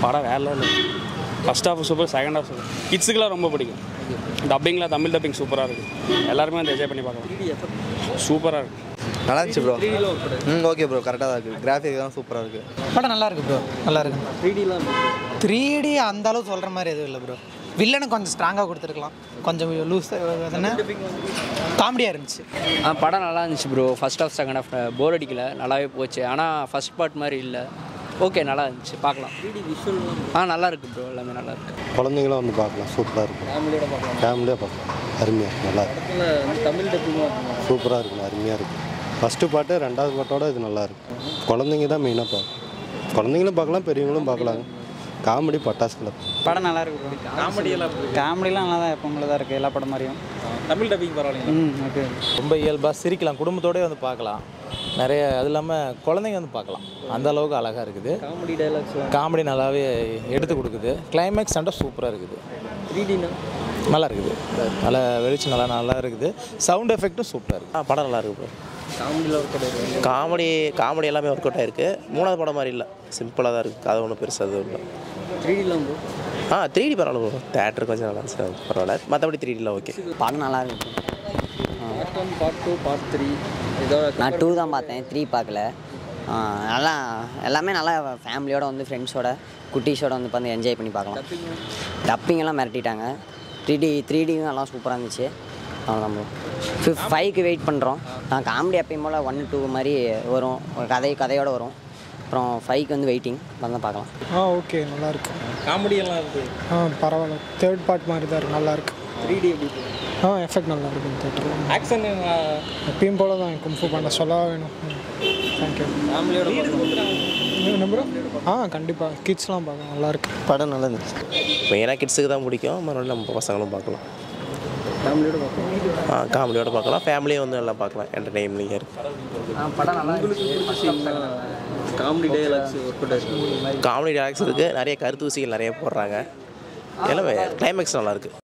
படம் வேற இல்லை first half super second half super கிட்ஸுக்கெலாம் ரொம்ப பிடிக்கும் டப்பிங்கில் தமிழ் டப்பிங் சூப்பராக இருக்குது எல்லாருமே வந்து என்ஜாய் பண்ணி பார்க்கலாம் சூப்பராக இருக்குது நல்லா இருந்துச்சு ப்ரோ ம் ஓகே ப்ரோ கரெக்டாக தான் இருக்குது கிராஃபிக் தான் சூப்பராக இருக்குது படம் நல்லா இருக்கு ப்ரோ நல்லா இருக்கு த்ரீ டி அந்த அளவு சொல்கிற மாதிரி எதுவும் இல்லை ப்ரோ வில்லனை கொஞ்சம் ஸ்ட்ராங்காக கொடுத்துருக்கலாம் கொஞ்சம் லூஸ் என்ன காமெடியாக இருந்துச்சு ஆ படம் நல்லா இருந்துச்சு bro first half second half bore அடிக்கல நல்லாவே போச்சு ஆனால் ஃபர்ஸ்ட் பார்ட் மாதிரி இல்லை ஓகே நல்லா இருந்துச்சு பார்க்கலாம் ஆ நல்லா இருக்கு ப்ரோ எல்லாமே நல்லா இருக்கு குழந்தைங்களும் வந்து பார்க்கலாம் சூப்பராக இருக்கும் ஃபேமிலியாக பார்க்கலாம் அருமையாக இருக்கும் நல்லா இருக்கும் தமிழ் டப்பிங்கும் சூப்பராக இருக்கும் அருமையாக இருக்கும் ஃபஸ்ட்டு பாட்டு ரெண்டாவது பாட்டோட இது நல்லா இருக்கும் குழந்தைங்க தான் மெயினாக பார்க்கும் குழந்தைங்களும் பார்க்கலாம் பெரியவங்களும் பார்க்கலாங்க காமெடி பட்டாசு கிளப் படம் நல்லா இருக்கு ப்ரோ காமெடியெல்லாம் காமெடிலாம் நல்லா தான் எப்போ தான் இருக்குது எல்லா படம் மாதிரியும் தமிழ் டப்பிங் பரவாயில்லைங்க ம் ஓகே ரொம்ப இயல்பாக சிரிக்கலாம் குடும்பத்தோடயே வந்து பார்க்கலாம் நிறைய அது இல்லாமல் குழந்தைங்க வந்து பார்க்கலாம் அந்த அளவுக்கு அழகாக இருக்குது காமெடி டைலாக்ஸ்லாம் காமெடி நல்லாவே எடுத்து கொடுக்குது கிளைமேக்ஸ் சண்டை சூப்பராக இருக்குது த்ரீ டினா நல்லா இருக்குது நல்லா வெளிச்சம் நல்லா நல்லா இருக்குது சவுண்ட் எஃபெக்ட்டும் சூப்பராக இருக்குது ஆ படம் நல்லா இருக்கு ப்ரோ காமெடியில் ஒர்க் அவுட் காமெடி காமெடி எல்லாமே ஒர்க் அவுட் ஆயிருக்கு மூணாவது படம் மாதிரி இல்லை சிம்பிளாக தான் இருக்குது அது ஒன்றும் பெருசாக எதுவும் இல்லை த்ரீ டிலாம் ப்ரோ ஆ த்ரீ டி பரவாயில்ல ப்ரோ தேட்டர் கொஞ்சம் நல்லா இருந்துச்சு அது பரவாயில்ல மற்றபடி த்ரீ டியில் ஓகே படம் நல்லா இருக்கு part one part two part three இதோட நான் டூ தான் பார்த்தேன் த்ரீ பார்க்கல ஆ, நல்லா எல்லாமே நல்லா ஃபேமிலியோட வந்து ஃப்ரெண்ட்ஸோட குட்டீஸோட வந்து வந்து என்ஜாய் பண்ணி பார்க்கலாம் டப்பிங் எல்லாம் மிரட்டிட்டாங்க த்ரீ டி த்ரீ டியும் எல்லாம் சூப்பராக இருந்துச்சு அவ்வளோதான் ப்ரோ ஃபிஃப் ஃபைவ்க்கு வெயிட் பண்ணுறோம் நான் காமெடி எப்பயும் போல் ஒன் டூ மாதிரி வரும் ஒரு கதை கதையோட வரும் அப்புறம் ஃபைவ்க்கு வந்து வெயிட்டிங் வந்து பார்க்கலாம் ஆ ஓகே நல்லா இருக்கு காமெடியெல்லாம் இருக்கு ஆ பரவாயில்ல தேர்ட் பார்ட் மாதிரி தான் இருக்கு நல்லா இருக்கு த்ரீ டி எப்படி ஆ எஃபெக்ட் நல்லா இருக்கு தேட்டரில் ஆக்ஷன் எப்பயும் போல தான் கும்ஃபு பண்ண சொல்லவா வேணும் தேங்க்யூ ஃபேமிலியோட என்ன ப்ரோ ஆ கண்டிப்பாக கிட்ஸ்லாம் பார்க்கலாம் நல்லா இருக்கு படம் நல்லா இருந்துச்சு மெயினாக கிட்ஸுக்கு தான் பிடிக்கும் மறுபடியும் நம்ம பசங்களும் பார்க்கலாம் ஃபேமிலியோட பார்க்கலாம் ஆ காமெடியோட பார்க்கலாம் ஃபேமிலியும் வந்து நல்லா பார்க்கலாம் என்டர்டெயின்லிங்காக இருக்குது படம் நல்லா காமெடி டைலாக்ஸ் ஒர்க் அவுட் ஆயிருக்கு காமெடி டேரக்ஸ் இருக்குது நிறைய கருத்து ஊசிகள் நிறைய போடுறாங்க எல்லாமே கிளைமேக்ஸ் நல்லா இருக்குது